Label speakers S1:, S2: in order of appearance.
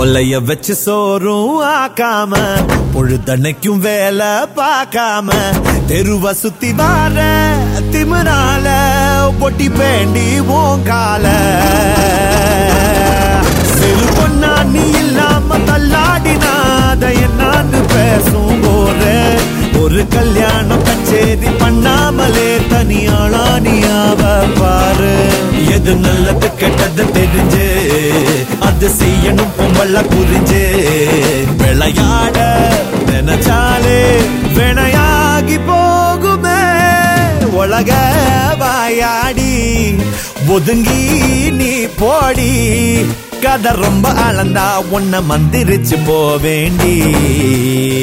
S1: ஒலைய வச்சு சோறும் ஆக்காம பொழுதன்னைக்கும் வேலை பார்க்காம தெருவ சுத்தி வார திமிரால பொட்டி பேண்டி ஓங்கால சிறு பொண்ணா நீ இல்லாம தள்ளாடினாத என்னான்னு பேசும் போற ஒரு கல்யாணம் கச்சேரி பண்ணாமலே தனியாளா நீயாவ பாரு எது நல்லது கெட்டது தெரிஞ்சு அது செய்யணும் பொம்பள புரிஞ்சு விளையாட நினைச்சாலே வினையாகி போகுமே உலக வாயாடி ஒதுங்கி நீ போடி கதை ரொம்ப அளந்தா உன்னை மந்திரிச்சு போவேண்டி